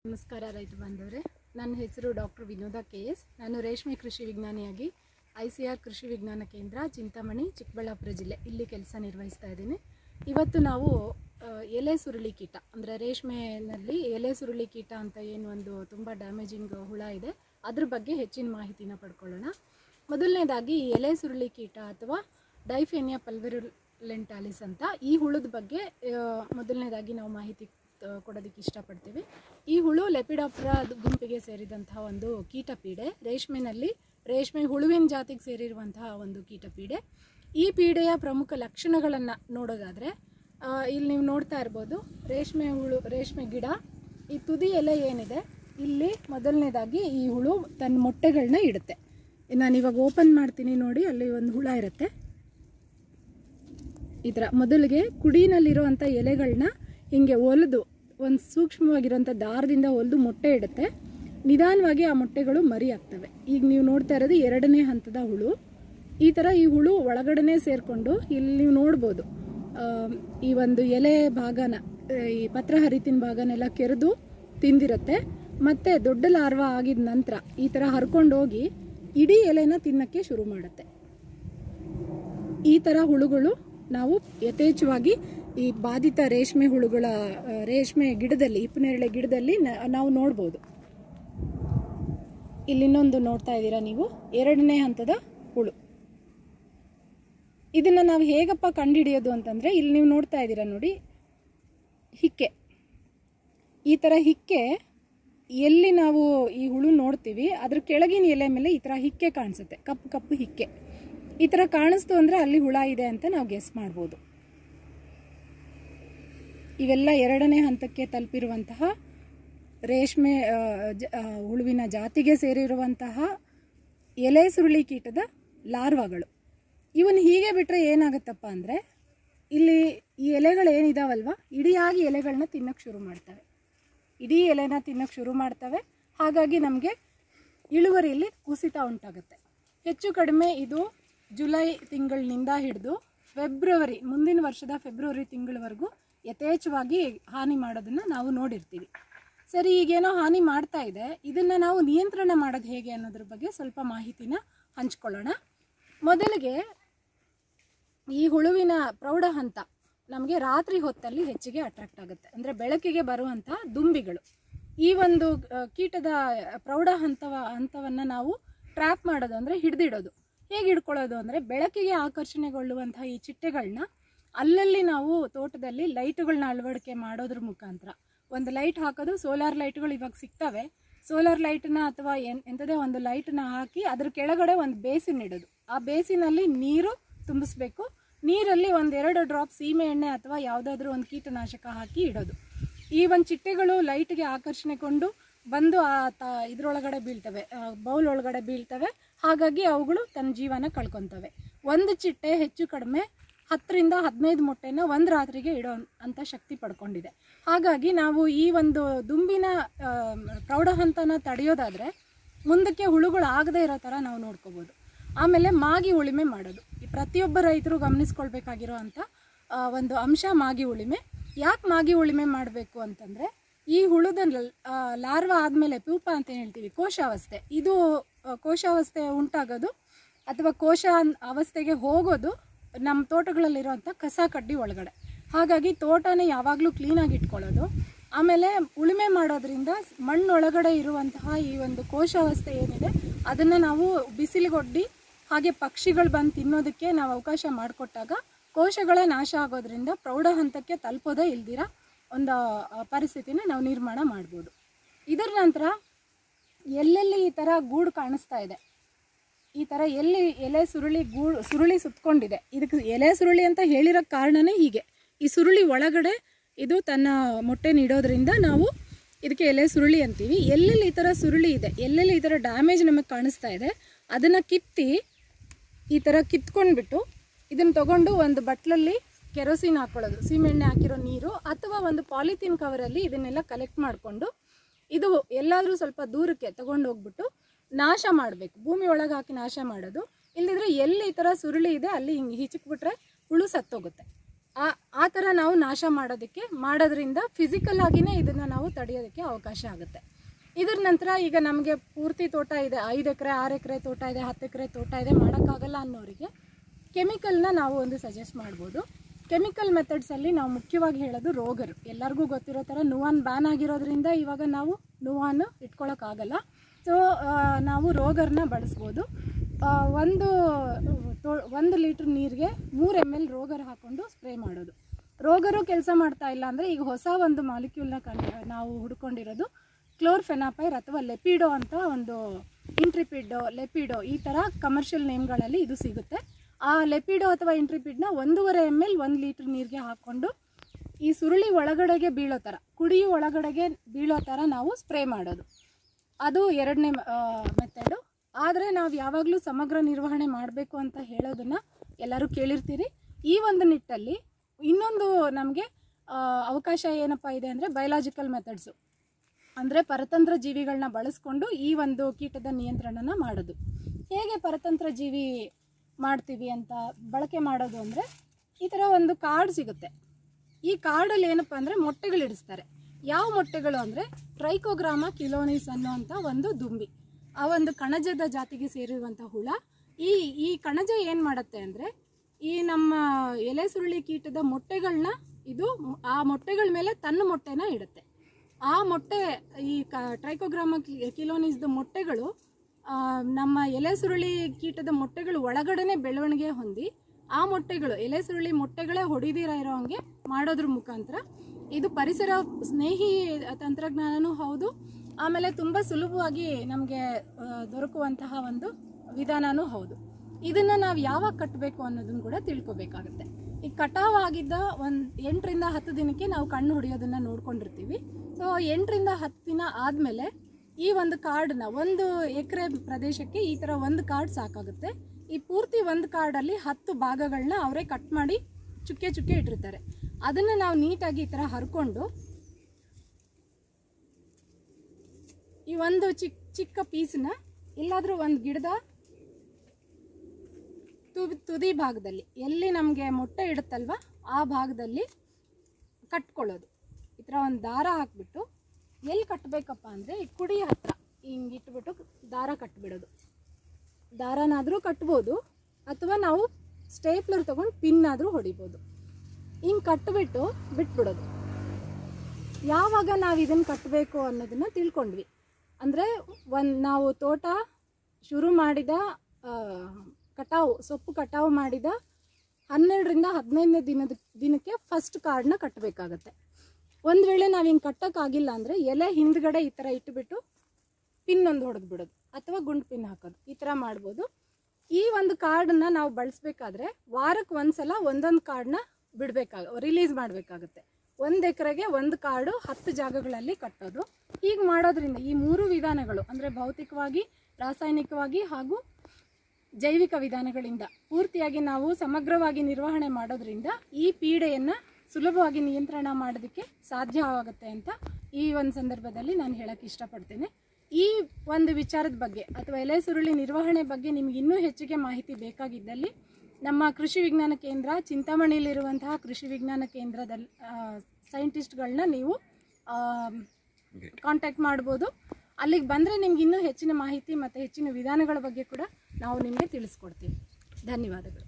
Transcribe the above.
ನಮಸ್ಕಾರ ರೈತ ಬಾಂಧವರೇ ನನ್ನ ಹೆಸರು ಡಾಕ್ಟರ್ ವಿನೋದ ಕೆ ಎಸ್ ನಾನು ರೇಷ್ಮೆ ಕೃಷಿ ವಿಜ್ಞಾನಿಯಾಗಿ ಐ ಸಿ ಆರ್ ಕೃಷಿ ವಿಜ್ಞಾನ ಕೇಂದ್ರ ಚಿಂತಾಮಣಿ ಚಿಕ್ಕಬಳ್ಳಾಪುರ ಜಿಲ್ಲೆ ಇಲ್ಲಿ ಕೆಲಸ ನಿರ್ವಹಿಸ್ತಾ ಇದ್ದೀನಿ ಇವತ್ತು ನಾವು ಆ, ಎಲೆ ಸುರುಳಿ ಕೀಟ ಅಂದರೆ ರೇಷ್ಮೆನಲ್ಲಿ ಎಲೆ ಸುರುಳಿ ಕೀಟ ಅಂತ ಏನು ಒಂದು ತುಂಬ ಡ್ಯಾಮೇಜಿಂಗ್ ಹುಳ ಇದೆ ಅದ್ರ ಬಗ್ಗೆ ಹೆಚ್ಚಿನ ಮಾಹಿತಿನ ಪಡ್ಕೊಳ್ಳೋಣ ಮೊದಲನೇದಾಗಿ ಈ ಎಲೆ ಸುರುಳಿ ಕೀಟ ಅಥವಾ ಡೈಫೇನಿಯಾ ಪಲ್ವೆರುಲೆಂಟಾಲಿಸ್ ಅಂತ ಈ ಹುಳದ ಬಗ್ಗೆ ಆ, ಮೊದಲನೇದಾಗಿ ನಾವು ಮಾಹಿತಿ ಆ, ಕೊಡೋದಕ್ಕೆ ಇಷ್ಟಪಡ್ತೀವಿ ಈ ಹುಳು ಲೆಪಿಡಾಪ್ರ ಗುಂಪಿಗೆ ಸೇರಿದಂತಹ ಒಂದು ಕೀಟಪೀಡೆ ರೇಷ್ಮೆನಲ್ಲಿ ರೇಷ್ಮೆ ಹುಳುವಿನ ಜಾತಿಗೆ ಸೇರಿರುವಂತಹ ಒಂದು ಕೀಟಪೀಡೆ ಈ ಪೀಡೆಯ ಪ್ರಮುಖ ಲಕ್ಷಣಗಳನ್ನು ನೋಡೋದಾದರೆ ಆ, ಇಲ್ಲಿ ನೀವು ನೋಡ್ತಾ ಇರ್ಬೋದು ರೇಷ್ಮೆ ಹುಳು ರೇಷ್ಮೆ ಗಿಡ ಈ ತುದಿ ಎಲೆ ಏನಿದೆ ಇಲ್ಲಿ ಮೊದಲನೇದಾಗಿ ಈ ಹುಳು ತನ್ನ ಮೊಟ್ಟೆಗಳನ್ನ ಇಡುತ್ತೆ ನಾನು ಇವಾಗ ಓಪನ್ ಮಾಡ್ತೀನಿ ನೋಡಿ ಅಲ್ಲಿ ಒಂದು ಹುಳ ಇರುತ್ತೆ ಈ ಥರ ಮೊದಲಿಗೆ ಕುಡಿನಲ್ಲಿರುವಂಥ ಎಲೆಗಳನ್ನ ಹಿಂಗೆ ಒಲಿದು ಒಂದು ಸೂಕ್ಷ್ಮವಾಗಿರೋಂಥ ದಾರದಿಂದ ಒಲಿದು ಮೊಟ್ಟೆ ಇಡುತ್ತೆ ನಿಧಾನವಾಗಿ ಆ ಮೊಟ್ಟೆಗಳು ಮರಿ ಆಗ್ತವೆ ಈಗ ನೀವು ನೋಡ್ತಾ ಇರೋದು ಎರಡನೇ ಹಂತದ ಹುಳು ಈ ಥರ ಈ ಹುಳು ಒಳಗಡೆನೇ ಸೇರಿಕೊಂಡು ಇಲ್ಲಿ ನೀವು ನೋಡ್ಬೋದು ಆ, ಈ ಒಂದು ಎಲೆ ಭಾಗನ ಆ, ಈ ಪತ್ರ ಹರಿತಿನ ಭಾಗನೆಲ್ಲ ಕೆರೆದು ತಿಂದಿರುತ್ತೆ ಮತ್ತು ದೊಡ್ಡ ಲಾರ್ವಾ ಆಗಿದ ನಂತರ ಈ ಥರ ಹರ್ಕೊಂಡು ಹೋಗಿ ಇಡೀ ಎಲೆನ ತಿನ್ನಕ್ಕೆ ಶುರು ಮಾಡುತ್ತೆ ಈ ಥರ ಹುಳುಗಳು ನಾವು ಯಥೇಚ್ಛವಾಗಿ ಈ ಬಾಧಿತ ರೇಷ್ಮೆ ಹುಳುಗಳ ಆ, ರೇಷ್ಮೆ ಗಿಡದಲ್ಲಿ ಹಿಪ್ಪನೇರಳೆ ಗಿಡದಲ್ಲಿ ನ- ನಾವು ನೋಡ್ಬೋದು ಇಲ್ಲಿ ಇನ್ನೊಂದು ನೋಡ್ತಾ ಇದ್ದೀರಾ ನೀವು ಎರಡನೇ ಹಂತದ ಹುಳು ಇದನ್ನ ನಾವು ಹೇಗಪ್ಪ ಕಂಡುಹಿಡಿಯೋದು ಅಂತಂದ್ರೆ ಇಲ್ಲಿ ನೀವು ನೋಡ್ತಾ ಇದ್ದೀರಾ ನೋಡಿ ಹಿಕ್ಕೆ ಈ ಥರ ಹಿಕ್ಕೆ ಎಲ್ಲಿ ನಾವು ಈ ಹುಳು ನೋಡ್ತೀವಿ ಅದ್ರ ಕೆಳಗಿನ ಎಲೆ ಮೇಲೆ ಈ ಥರ ಹಿಕ್ಕೆ ಕಾಣಿಸುತ್ತೆ ಕಪ್ಪು ಕಪ್ಪು ಹಿಕ್ಕೆ ಈ ಥರ ಕಾಣಿಸ್ತು ಅಂದರೆ ಅಲ್ಲಿ ಹುಳ ಇದೆ ಅಂತ ನಾವು ಗೆಸ್ ಮಾಡ್ಬೋದು ಇವೆಲ್ಲ ಎರಡನೇ ಹಂತಕ್ಕೆ ತಲುಪಿರುವಂತಹ ರೇಷ್ಮೆ ಆ, ಜ- ಆ, ಹುಳುವಿನ ಜಾತಿಗೆ ಸೇರಿರುವಂತಹ ಎಲೆ ಸುರುಳಿ ಕೀಟದ ಲಾರ್ವಾಗಳು ಇವನ್ ಹೀಗೆ ಬಿಟ್ಟರೆ ಏನಾಗುತ್ತಪ್ಪ ಅಂದರೆ ಇಲ್ಲಿ ಈ ಎಲೆಗಳು ಏನಿದಾವಲ್ವ ಇಡಿಯಾಗಿ ಎಲೆಗಳನ್ನ ತಿನ್ನಕ್ಕೆ ಶುರು ಮಾಡ್ತವೆ ಇಡೀ ಎಲೆನ ತಿನ್ನಕ್ಕೆ ಶುರು ಮಾಡ್ತವೆ ಹಾಗಾಗಿ ನಮಗೆ ಇಳುವರಿಯಲ್ಲಿ ಕುಸಿತ ಉಂಟಾಗುತ್ತೆ ಹೆಚ್ಚು ಕಡಿಮೆ ಇದು ಜುಲೈ ತಿಂಗಳಿನಿಂದ ಹಿಡಿದು ಫೆಬ್ರವರಿ ಮುಂದಿನ ವರ್ಷದ ಫೆಬ್ರವರಿ ತಿಂಗಳವರೆಗೂ ಯಥೇಚ್ಛವಾಗಿ ಹಾನಿ ಮಾಡೋದನ್ನು ನಾವು ನೋಡಿರ್ತೀವಿ ಸರಿ ಈಗೇನೋ ಹಾನಿ ಮಾಡ್ತಾ ಇದೆ ಇದನ್ನು ನಾವು ನಿಯಂತ್ರಣ ಮಾಡೋದು ಹೇಗೆ ಅನ್ನೋದ್ರ ಬಗ್ಗೆ ಸ್ವಲ್ಪ ಮಾಹಿತಿನ ಹಂಚ್ಕೊಳ್ಳೋಣ ಮೊದಲಿಗೆ ಈ ಹುಳುವಿನ ಪ್ರೌಢ ಹಂತ ನಮಗೆ ರಾತ್ರಿ ಹೊತ್ತಲ್ಲಿ ಹೆಚ್ಚಿಗೆ ಅಟ್ರಾಕ್ಟ್ ಆಗುತ್ತೆ ಅಂದರೆ ಬೆಳಕಿಗೆ ಬರುವಂಥ ದುಂಬಿಗಳು ಈ ಒಂದು ಆ, ಕೀಟದ ಪ್ರೌಢ ಹಂತವ ಹಂತವನ್ನು ನಾವು ಟ್ರ್ಯಾಪ್ ಮಾಡೋದು ಅಂದರೆ ಹಿಡಿದಿಡೋದು ಹೇಗೆ ಹಿಡ್ಕೊಳ್ಳೋದು ಅಂದರೆ ಬೆಳಕಿಗೆ ಆಕರ್ಷಣೆಗೊಳ್ಳುವಂತಹ ಈ ಚಿಟ್ಟೆಗಳನ್ನ ಅಲ್ಲಲ್ಲಿ ನಾವು ತೋಟದಲ್ಲಿ ಲೈಟುಗಳನ್ನ ಅಳವಡಿಕೆ ಮಾಡೋದ್ರ ಮುಖಾಂತರ ಒಂದು ಲೈಟ್ ಹಾಕೋದು ಸೋಲಾರ್ ಲೈಟ್ಗಳು ಇವಾಗ ಸಿಗ್ತವೆ ಸೋಲಾರ್ ಲೈಟ್ನ ಅಥವಾ ಎನ್ ಎಂಥದೇ ಒಂದು ಲೈಟ್ನ ಹಾಕಿ ಅದ್ರ ಕೆಳಗಡೆ ಒಂದು ಬೇಸಿನ್ ಇಡೋದು ಆ ಬೇಸಿನಲ್ಲಿ ನೀರು ತುಂಬಿಸ್ಬೇಕು ನೀರಲ್ಲಿ ಒಂದೆರಡು ಡ್ರಾಪ್ ಸೀಮೆ ಎಣ್ಣೆ ಅಥವಾ ಯಾವುದಾದ್ರೂ ಒಂದು ಕೀಟನಾಶಕ ಹಾಕಿ ಇಡೋದು ಈ ಒಂದು ಚಿಟ್ಟೆಗಳು ಲೈಟ್ಗೆ ಆಕರ್ಷಣೆಗೊಂಡು ಬಂದು ಆ ತ ಇದ್ರೊಳಗಡೆ ಬೀಳ್ತವೆ ಬೌಲ್ ಒಳಗಡೆ ಬೀಳ್ತವೆ ಹಾಗಾಗಿ ಅವುಗಳು ತನ್ನ ಜೀವನ ಕಳ್ಕೊತವೆ ಒಂದು ಚಿಟ್ಟೆ ಹೆಚ್ಚು ಕಡಿಮೆ ಹತ್ತರಿಂದ ಹದಿನೈದು ಮೊಟ್ಟೆನ ಒಂದು ರಾತ್ರಿಗೆ ಇಡೋ ಅಂತ ಶಕ್ತಿ ಪಡ್ಕೊಂಡಿದೆ ಹಾಗಾಗಿ ನಾವು ಈ ಒಂದು ದುಂಬಿನ ಆ, ಪ್ರೌಢ ಹಂತನ ತಡೆಯೋದಾದರೆ ಮುಂದಕ್ಕೆ ಹುಳುಗಳು ಆಗದೇ ಇರೋ ಥರ ನಾವು ನೋಡ್ಕೋಬೋದು ಆಮೇಲೆ ಮಾಗಿ ಉಳಿಮೆ ಮಾಡೋದು ಈ ಪ್ರತಿಯೊಬ್ಬ ರೈತರು ಗಮನಿಸ್ಕೊಳ್ಬೇಕಾಗಿರೋ ಅಂಥ ಆ, ಒಂದು ಅಂಶ ಮಾಗಿ ಉಳಿಮೆ ಯಾಕೆ ಮಾಗಿ ಉಳಿಮೆ ಮಾಡಬೇಕು ಅಂತಂದರೆ ಈ ಹುಳುದ ಲ್- ಆ, ಲಾರ್ವಾ ಆದಮೇಲೆ ಪ್ಯೂಪ ಅಂತ ಹೇಳ್ತೀವಿ ಕೋಶಾವಸ್ಥೆ ಇದು ಆ, ಕೋಶಾವಸ್ಥೆ ಉಂಟಾಗೋದು ಅಥವಾ ಕೋಶ ಅನ್- ಅವಸ್ಥೆಗೆ ಹೋಗೋದು ನಮ್ಮ ತೋಟಗಳಲ್ಲಿರುವಂಥ ಕಸ ಕಡ್ಡಿ ಒಳಗಡೆ ಹಾಗಾಗಿ ತೋಟನ ಯಾವಾಗಲೂ ಕ್ಲೀನಾಗಿ ಇಟ್ಕೊಳ್ಳೋದು ಆಮೇಲೆ ಉಳುಮೆ ಮಾಡೋದ್ರಿಂದ ಮಣ್ಣೊಳಗಡೆ ಇರುವಂತಹ ಈ ಒಂದು ಕೋಶಾವಸ್ಥೆ ಏನಿದೆ ಅದನ್ನು ನಾವು ಬಿಸಿಲಿಗೊಡ್ಡಿ ಹಾಗೆ ಪಕ್ಷಿಗಳು ಬಂದು ತಿನ್ನೋದಕ್ಕೆ ನಾವು ಅವಕಾಶ ಮಾಡಿಕೊಟ್ಟಾಗ ಕೋಶಗಳೇ ನಾಶ ಆಗೋದ್ರಿಂದ ಪ್ರೌಢ ಹಂತಕ್ಕೆ ತಲುಪೋದೇ ಇಲ್ದಿರ ಒಂದು ಆ, ಪರಿಸ್ಥಿತಿನ ನಾವು ನಿರ್ಮಾಣ ಮಾಡ್ಬೋದು ಇದರ ನಂತರ ಎಲ್ಲೆಲ್ಲಿ ಈ ಥರ ಗೂಡು ಕಾಣಿಸ್ತಾ ಇದೆ ಈ ಥರ ಎಲ್ಲಿ ಎಲೆ ಸುರುಳಿ ಗೂಡು ಸುರುಳಿ ಸುತ್ಕೊಂಡಿದೆ ಇದಕ್ಕೆ ಎಲೆ ಸುರುಳಿ ಅಂತ ಹೇಳಿರೋ ಕಾರಣನೇ ಹೀಗೆ ಈ ಸುರುಳಿ ಒಳಗಡೆ ಇದು ತನ್ನ ಮೊಟ್ಟೆ ನೀಡೋದ್ರಿಂದ ನಾವು ಇದಕ್ಕೆ ಎಲೆ ಸುರುಳಿ ಅಂತೀವಿ ಎಲ್ಲೆಲ್ಲಿ ಈ ಥರ ಸುರುಳಿ ಇದೆ ಎಲ್ಲೆಲ್ಲಿ ಈ ಥರ ಡ್ಯಾಮೇಜ್ ನಮಗೆ ಕಾಣಿಸ್ತಾ ಇದೆ ಅದನ್ನು ಕಿತ್ತಿ ಈ ಥರ ಕಿತ್ಕೊಂಡ್ಬಿಟ್ಟು ಇದನ್ನು ತಗೊಂಡು ಒಂದು ಬಟ್ಲಲ್ಲಿ ಕೆರೋಸಿನ್ ಹಾಕ್ಕೊಳ್ಳೋದು ಸೀಮೆಣ್ಣೆ ಹಾಕಿರೋ ನೀರು ಅಥವಾ ಒಂದು ಪಾಲಿಥೀನ್ ಕವರಲ್ಲಿ ಇದನ್ನೆಲ್ಲ ಕಲೆಕ್ಟ್ ಮಾಡಿಕೊಂಡು ಇದು ಎಲ್ಲಾದರೂ ಸ್ವಲ್ಪ ದೂರಕ್ಕೆ ತಗೊಂಡು ಹೋಗ್ಬಿಟ್ಟು ನಾಶ ಮಾಡಬೇಕು ಭೂಮಿ ಒಳಗೆ ಹಾಕಿ ನಾಶ ಮಾಡೋದು ಇಲ್ಲದಿದ್ರೆ ಎಲ್ಲಿ ಈ ಥರ ಸುರುಳಿ ಇದೆ ಅಲ್ಲಿ ಹಿಂಗೆ ಹಿಚಕ್ಬಿಟ್ರೆ ಹುಳು ಸತ್ತೋಗುತ್ತೆ ಆ ಆ ಥರ ನಾವು ನಾಶ ಮಾಡೋದಕ್ಕೆ ಮಾಡೋದ್ರಿಂದ ಫಿಸಿಕಲ್ ಆಗಿನೇ ಇದನ್ನು ನಾವು ತಡೆಯೋದಕ್ಕೆ ಅವಕಾಶ ಆಗುತ್ತೆ ಇದ್ರ ನಂತರ ಈಗ ನಮಗೆ ಪೂರ್ತಿ ತೋಟ ಇದೆ ಐದು ಎಕರೆ ಆರು ಎಕರೆ ತೋಟ ಇದೆ ಹತ್ತು ಎಕರೆ ತೋಟ ಇದೆ ಮಾಡೋಕ್ಕಾಗಲ್ಲ ಅನ್ನೋರಿಗೆ ಕೆಮಿಕಲ್ನ ನಾವು ಒಂದು ಸಜೆಸ್ಟ್ ಮಾಡ್ಬೋದು ಕೆಮಿಕಲ್ ಮೆಥಡ್ಸಲ್ಲಿ ನಾವು ಮುಖ್ಯವಾಗಿ ಹೇಳೋದು ರೋಗರ್ ಎಲ್ಲರಿಗೂ ಗೊತ್ತಿರೋ ಥರ ನುವಾನ್ ಬ್ಯಾನ್ ಆಗಿರೋದ್ರಿಂದ ಇವಾಗ ನಾವು ನುವಾನ್ ಇಟ್ಕೊಳ್ಳೋಕ್ಕಾಗಲ್ಲ ಸೊ ನಾವು ರೋಗರ್ನ ಬಳಸ್ಬೋದು ಆ, ಒಂದು ತೋ ಒಂದು ಲೀಟ್ರ್ ನೀರಿಗೆ ಮೂರು ಎಮ್ ಎಲ್ ರೋಗರ್ ಹಾಕ್ಕೊಂಡು ಸ್ಪ್ರೇ ಮಾಡೋದು ರೋಗರು ಕೆಲಸ ಮಾಡ್ತಾ ಇಲ್ಲ ಅಂದರೆ ಈಗ ಹೊಸ ಒಂದು ಮಾಲಿಕ್ಯೂಲ್ನ ಕಂಡು ನಾವು ಹುಡ್ಕೊಂಡಿರೋದು ಕ್ಲೋರ್ಫೆನಾಪೈರ್ ಅಥವಾ ಲೆಪಿಡೋ ಅಂತ ಒಂದು ಇಂಟ್ರಿಪಿಡೋ ಲೆಪಿಡೋ ಈ ಥರ ಕಮರ್ಷಿಯಲ್ ನೇಮ್ಗಳಲ್ಲಿ ಇದು ಸಿಗುತ್ತೆ ಆ ಲೆಪಿಡೋ ಅಥವಾ ಇಂಟ್ರಿಪಿಡ್ನ ಒಂದೂವರೆ ಎಮ್ ಎಲ್ ಒಂದು ಲೀಟ್ರ್ ನೀರಿಗೆ ಹಾಕ್ಕೊಂಡು ಈ ಸುರುಳಿ ಒಳಗಡೆಗೆ ಬೀಳೋ ಥರ ಕುಡಿಯು ಒಳಗಡೆಗೆ ಬೀಳೋ ಥರ ನಾವು ಸ್ಪ್ರೇ ಮಾಡೋದು ಅದು ಎರಡನೇ ಮೆಥಡು ಆದರೆ ನಾವು ಯಾವಾಗಲೂ ಸಮಗ್ರ ನಿರ್ವಹಣೆ ಮಾಡಬೇಕು ಅಂತ ಹೇಳೋದನ್ನು ಎಲ್ಲರೂ ಕೇಳಿರ್ತೀರಿ ಈ ಒಂದು ನಿಟ್ಟಲ್ಲಿ ಇನ್ನೊಂದು ನಮಗೆ ಅವಕಾಶ ಏನಪ್ಪ ಇದೆ ಅಂದರೆ ಬಯಲಾಜಿಕಲ್ ಮೆಥಡ್ಸು ಅಂದರೆ ಪರತಂತ್ರ ಜೀವಿಗಳನ್ನ ಬಳಸ್ಕೊಂಡು ಈ ಒಂದು ಕೀಟದ ನಿಯಂತ್ರಣನ ಮಾಡೋದು ಹೇಗೆ ಪರತಂತ್ರ ಜೀವಿ ಮಾಡ್ತೀವಿ ಅಂತ ಬಳಕೆ ಮಾಡೋದು ಅಂದರೆ ಈ ಥರ ಒಂದು ಕಾರ್ಡ್ ಸಿಗುತ್ತೆ ಈ ಕಾರ್ಡಲ್ಲಿ ಏನಪ್ಪ ಅಂದರೆ ಮೊಟ್ಟೆಗಳಿಡಿಸ್ತಾರೆ ಯಾವ ಮೊಟ್ಟೆಗಳು ಅಂದರೆ ಟ್ರೈಕೋಗ್ರಾಮ ಕಿಲೋನಿಸ್ ಅನ್ನುವಂಥ ಒಂದು ದುಂಬಿ ಆ ಒಂದು ಕಣಜದ ಜಾತಿಗೆ ಸೇರಿರುವಂಥ ಹುಳ ಈ ಈ ಕಣಜ ಏನು ಮಾಡುತ್ತೆ ಅಂದರೆ ಈ ನಮ್ಮ ಎಲೆ ಸುರುಳಿ ಕೀಟದ ಮೊಟ್ಟೆಗಳನ್ನ ಇದು ಆ ಮೊಟ್ಟೆಗಳ ಮೇಲೆ ತನ್ನ ಮೊಟ್ಟೆನ ಇಡುತ್ತೆ ಆ ಮೊಟ್ಟೆ ಈ ಕ ಟ್ರೈಕೋಗ್ರಾಮ ಕಿಲೋನಿಸ್ದ ಮೊಟ್ಟೆಗಳು ಆ, ನಮ್ಮ ಎಲೆ ಸುರುಳಿ ಕೀಟದ ಮೊಟ್ಟೆಗಳು ಒಳಗಡೆನೆ ಬೆಳವಣಿಗೆ ಹೊಂದಿ ಆ ಮೊಟ್ಟೆಗಳು ಎಲೆ ಸುರುಳಿ ಮೊಟ್ಟೆಗಳೇ ಹೊಡಿದಿರ ಇರೋ ಹಂಗೆ ಮಾಡೋದ್ರ ಮುಖಾಂತರ ಇದು ಪರಿಸರ ಸ್ನೇಹಿ ತಂತ್ರಜ್ಞಾನನೂ ಹೌದು ಆಮೇಲೆ ತುಂಬ ಸುಲಭವಾಗಿ ನಮಗೆ ದೊರಕುವಂತಹ ಒಂದು ವಿಧಾನನೂ ಹೌದು ಇದನ್ನು ನಾವು ಯಾವಾಗ ಕಟ್ಟಬೇಕು ಅನ್ನೋದನ್ನು ಕೂಡ ತಿಳ್ಕೊಬೇಕಾಗುತ್ತೆ ಈ ಕಟಾವ್ ಆಗಿದ್ದ ಒಂದು ಎಂಟರಿಂದ ಹತ್ತು ದಿನಕ್ಕೆ ನಾವು ಕಣ್ಣು ಹೊಡೆಯೋದನ್ನು ನೋಡ್ಕೊಂಡಿರ್ತೀವಿ ಸೊ ಎಂಟರಿಂದ ಹತ್ತು ದಿನ ಆದಮೇಲೆ ಈ ಒಂದು ಕಾರ್ಡನ್ನ ಒಂದು ಎಕರೆ ಪ್ರದೇಶಕ್ಕೆ ಈ ಥರ ಒಂದು ಕಾರ್ಡ್ ಸಾಕಾಗುತ್ತೆ ಈ ಪೂರ್ತಿ ಒಂದು ಕಾರ್ಡಲ್ಲಿ ಹತ್ತು ಭಾಗಗಳನ್ನ ಅವರೇ ಕಟ್ ಮಾಡಿ ಚುಕ್ಕೆ ಚುಕ್ಕೆ ಇಟ್ಟಿರ್ತಾರೆ ಅದನ್ನು ನಾವು ನೀಟಾಗಿ ಈ ಥರ ಹರ್ಕೊಂಡು ಈ ಒಂದು ಚಿಕ್ಕ ಚಿಕ್ಕ ಪೀಸನ್ನ ಎಲ್ಲಾದರೂ ಒಂದು ಗಿಡದ ತುದಿ ತುದಿ ಭಾಗದಲ್ಲಿ ಎಲ್ಲಿ ನಮಗೆ ಮೊಟ್ಟೆ ಇಡುತ್ತಲ್ವ ಆ ಭಾಗದಲ್ಲಿ ಕಟ್ಕೊಳ್ಳೋದು ಈ ಥರ ಒಂದು ದಾರ ಹಾಕ್ಬಿಟ್ಟು ಎಲ್ಲಿ ಕಟ್ಟಬೇಕಪ್ಪ ಅಂದರೆ ಈ ಕುಡಿ ಹತ್ರ ಹಿಂಗೆ ಇಟ್ಬಿಟ್ಟು ದಾರ ಕಟ್ಬಿಡೋದು ದಾರನಾದರೂ ಕಟ್ಬೋದು ಅಥವಾ ನಾವು ಸ್ಟೇಪ್ಲರ್ ತೊಗೊಂಡು ಪಿನ್ ಆದರೂ ಹೊಡಿಬೋದು ಹಿಂಗೆ ಕಟ್ಟಿಬಿಟ್ಟು ಬಿಟ್ಬಿಡೋದು ಯಾವಾಗ ನಾವು ಇದನ್ನು ಕಟ್ಟಬೇಕು ಅನ್ನೋದನ್ನು ತಿಳ್ಕೊಂಡ್ವಿ ಅಂದರೆ ಒಂದು ನಾವು ತೋಟ ಶುರು ಮಾಡಿದ ಆ, ಕಟಾವು ಸೊಪ್ಪು ಕಟಾವು ಮಾಡಿದ ಹನ್ನೆರಡರಿಂದ ಹದಿನೈದನೇ ದಿನದ ದಿನಕ್ಕೆ ಫಸ್ಟ್ ಕಾರ್ಡ್ನ ಕಟ್ಟಬೇಕಾಗತ್ತೆ ಒಂದು ವೇಳೆ ನಾವು ಹಿಂಗೆ ಕಟ್ಟೋಕ್ಕಾಗಿಲ್ಲ ಅಂದರೆ ಎಲೆ ಹಿಂದ್ಗಡೆ ಈ ಥರ ಇಟ್ಬಿಟ್ಟು ಪಿನ್ ಒಂದು ಹೊಡೆದು ಬಿಡೋದು ಅಥವಾ ಗುಂಡು ಪಿನ್ ಹಾಕೋದು ಈ ಥರ ಮಾಡ್ಬೋದು ಈ ಒಂದು ಕಾರ್ಡನ್ನ ನಾವು ಬಳಸಬೇಕಾದ್ರೆ ವಾರಕ್ಕೆ ಒಂದ್ಸಲ ಒಂದೊಂದು ಕಾರ್ಡ್ನ ಬಿಡಬೇಕಾಗ ರಿಲೀಸ್ ಮಾಡಬೇಕಾಗುತ್ತೆ ಒಂದು ಎಕರೆಗೆ ಒಂದು ಕಾರ್ಡು ಹತ್ತು ಜಾಗಗಳಲ್ಲಿ ಕಟ್ಟೋದು ಹೀಗೆ ಮಾಡೋದ್ರಿಂದ ಈ ಮೂರು ವಿಧಾನಗಳು ಅಂದರೆ ಭೌತಿಕವಾಗಿ ರಾಸಾಯನಿಕವಾಗಿ ಹಾಗೂ ಜೈವಿಕ ವಿಧಾನಗಳಿಂದ ಪೂರ್ತಿಯಾಗಿ ನಾವು ಸಮಗ್ರವಾಗಿ ನಿರ್ವಹಣೆ ಮಾಡೋದ್ರಿಂದ ಈ ಪೀಡೆಯನ್ನು ಸುಲಭವಾಗಿ ನಿಯಂತ್ರಣ ಮಾಡೋದಕ್ಕೆ ಸಾಧ್ಯವಾಗುತ್ತೆ ಅಂತ ಈ ಒಂದು ಸಂದರ್ಭದಲ್ಲಿ ನಾನು ಹೇಳಕ್ಕೆ ಇಷ್ಟಪಡ್ತೇನೆ ಈ ಒಂದು ವಿಚಾರದ ಬಗ್ಗೆ ಅಥವಾ ಎಲೆ ಸುರುಳಿ ನಿರ್ವಹಣೆ ಬಗ್ಗೆ ನಿಮ್ಗೆ ಇನ್ನೂ ಹೆಚ್ಚಿಗೆ ಮಾಹಿತಿ ಬೇಕಾಗಿದ್ದಲ್ಲಿ ನಮ್ಮ ಕೃಷಿ ವಿಜ್ಞಾನ ಕೇಂದ್ರ ಚಿಂತಾಮಣಿಯಲ್ಲಿರುವಂತಹ ಕೃಷಿ ವಿಜ್ಞಾನ ಕೇಂದ್ರದಲ್ಲಿ ಸೈಂಟಿಸ್ಟ್ಗಳನ್ನ ನೀವು ಕಾಂಟ್ಯಾಕ್ಟ್ ಮಾಡ್ಬೋದು ಅಲ್ಲಿಗೆ ಬಂದರೆ ನಿಮ್ಗೆ ಇನ್ನೂ ಹೆಚ್ಚಿನ ಮಾಹಿತಿ ಮತ್ತು ಹೆಚ್ಚಿನ ವಿಧಾನಗಳ ಬಗ್ಗೆ ಕೂಡ ನಾವು ನಿಮಗೆ ತಿಳಿಸ್ಕೊಡ್ತೀವಿ ಧನ್ಯವಾದಗಳು